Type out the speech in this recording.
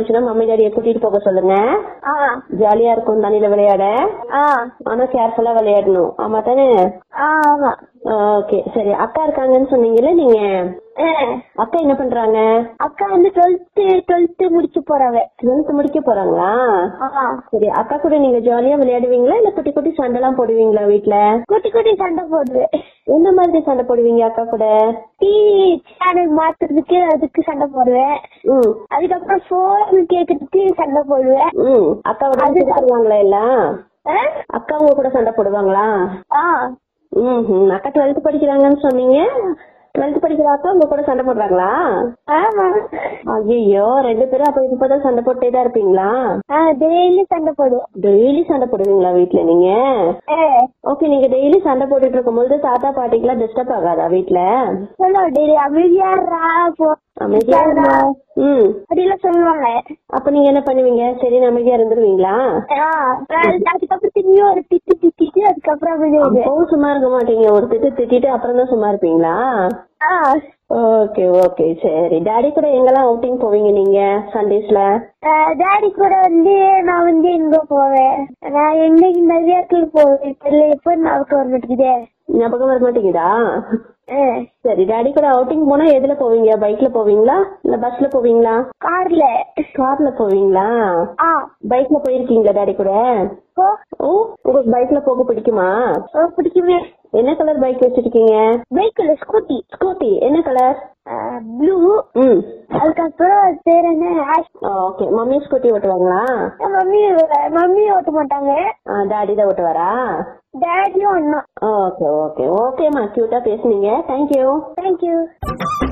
போச்சுன்னா மம்மி டாடியை கூட்டிட்டு போக சொல்லுங்க ஆ ஜாலியா இருக்கும் தண்ணியில விளையாட ஆ ஆனா கேர்ஃபுல்லா விளையாடணும் ஆமா தானே ஆ ஆமா ஓகே சரி அக்கா இருக்காங்கன்னு சொன்னீங்கல்ல நீங்க ஆ. அக்கா என்ன பண்றாங்க அக்கா வந்து டுவெல்த்து டுவெல்த்து முடிச்சு போறாங்க டுவெல்த் முடிக்க போறாங்களா ஆ சரி அக்கா கூட நீங்க ஜாலியா விளையாடுவீங்களா இல்ல குட்டி குட்டி சண்டை எல்லாம் போடுவீங்களா வீட்ல குட்டி குட்டி சண்டை போடுவேன் எந்த மாதிரி சண்டை போடுவீங்க அக்கா கூட டிவி சேனல் மாத்துறதுக்கு அதுக்கு சண்டை போடுவேன் ம் அதுக்கப்புறம் போன் கேக்குறதுக்கு சண்டை போடுவேன் ம் அக்காவோட கொடுத்துருவாங்களா எல்லாம் ஆ? அக்கா உங்க கூட சண்டை போடுவாங்களா ஆ ம் அக்கா டுவெல்த் படிக்கிறாங்கன்னு சொன்னீங்க டுவெல்த் படிக்கிற அக்கா உங்க கூட சண்டை போடுறாங்களா ஆமா ஐயோ ரெண்டு பேரும் அப்ப இப்பதான் சண்டை போட்டே தான் இருப்பீங்களா ஆ டெய்லி சண்டை போடுவோம் டெய்லி சண்டை போடுவீங்களா வீட்ல நீங்க ஆ, ஓகே நீங்க டெய்லி சண்டை போட்டுட்டு இருக்கும்போது தாத்தா பாட்டிக்கெல்லாம் டிஸ்டர்ப் ஆகாதா வீட்ல சொல்லுவோம் டெய்லி அமைதியா ரா போ அமைதியா இருந்தா ம் அப்படிலாம் சொல்லுவாங்க அப்ப நீங்க என்ன பண்ணுவீங்க சரி அமைதியா இருந்துருவீங்களா ஆ, அதுக்கப்புறம் திரும்பி ஒரு திட்டு திட்டிட்டு அதுக்கப்புறம் அமைதியா இரு. அப்பவும் சும்மா இருக்க மாட்டீங்க ஒரு திட்டு திட்டிட்டு அப்புறம் தான் சும்மா இருப்பீங்களா ஆ ஓகே ஓகே சரி டாடி கூட எங்கெல்லாம் அவுட்டிங் போவீங்க நீங்க சண்டேஸ்ல டாடி கூட வந்து நான் வந்து எங்க போவேன் நான் எங்க நிறைய இடத்துல போவேன் இப்ப இல்ல எப்ப ஞாபகம் வர மாட்டேங்குதே ஞாபகம் வர மாட்டேங்குதா ஆ, சரி டாடி கூட அவுட்டிங் போனா எதுல போவீங்க பைக்ல போவீங்களா இல்ல பஸ்ல போவீங்களா கார்ல கார்ல போவீங்களா ஆ பைக்ல போயிருக்கீங்களா டாடி கூட போ ஓ உங்களுக்கு பைக்ல போக பிடிக்குமா ஓ, பிடிக்குமே என்ன கலர் பைக் வச்சிருக்கீங்க பைக்ல ஸ்கூட்டி ஸ்கூட்டி என்ன கலர் ப்ளூ ம் அதுக்கப்புறம் அது பேர் என்ன ஆஷ் ஓகே மம்மி ஸ்கூட்டி ஓட்டுவாங்களா மம்மி மம்மி ஓட்ட மாட்டாங்க டாடி தான் ஓட்டுவாரா டேடியும் அண்ணா ஓகே ஓகே ஓகேம்மா கியூட்டா பேசுனீங்க தேங்க்யூ தேங்க்யூ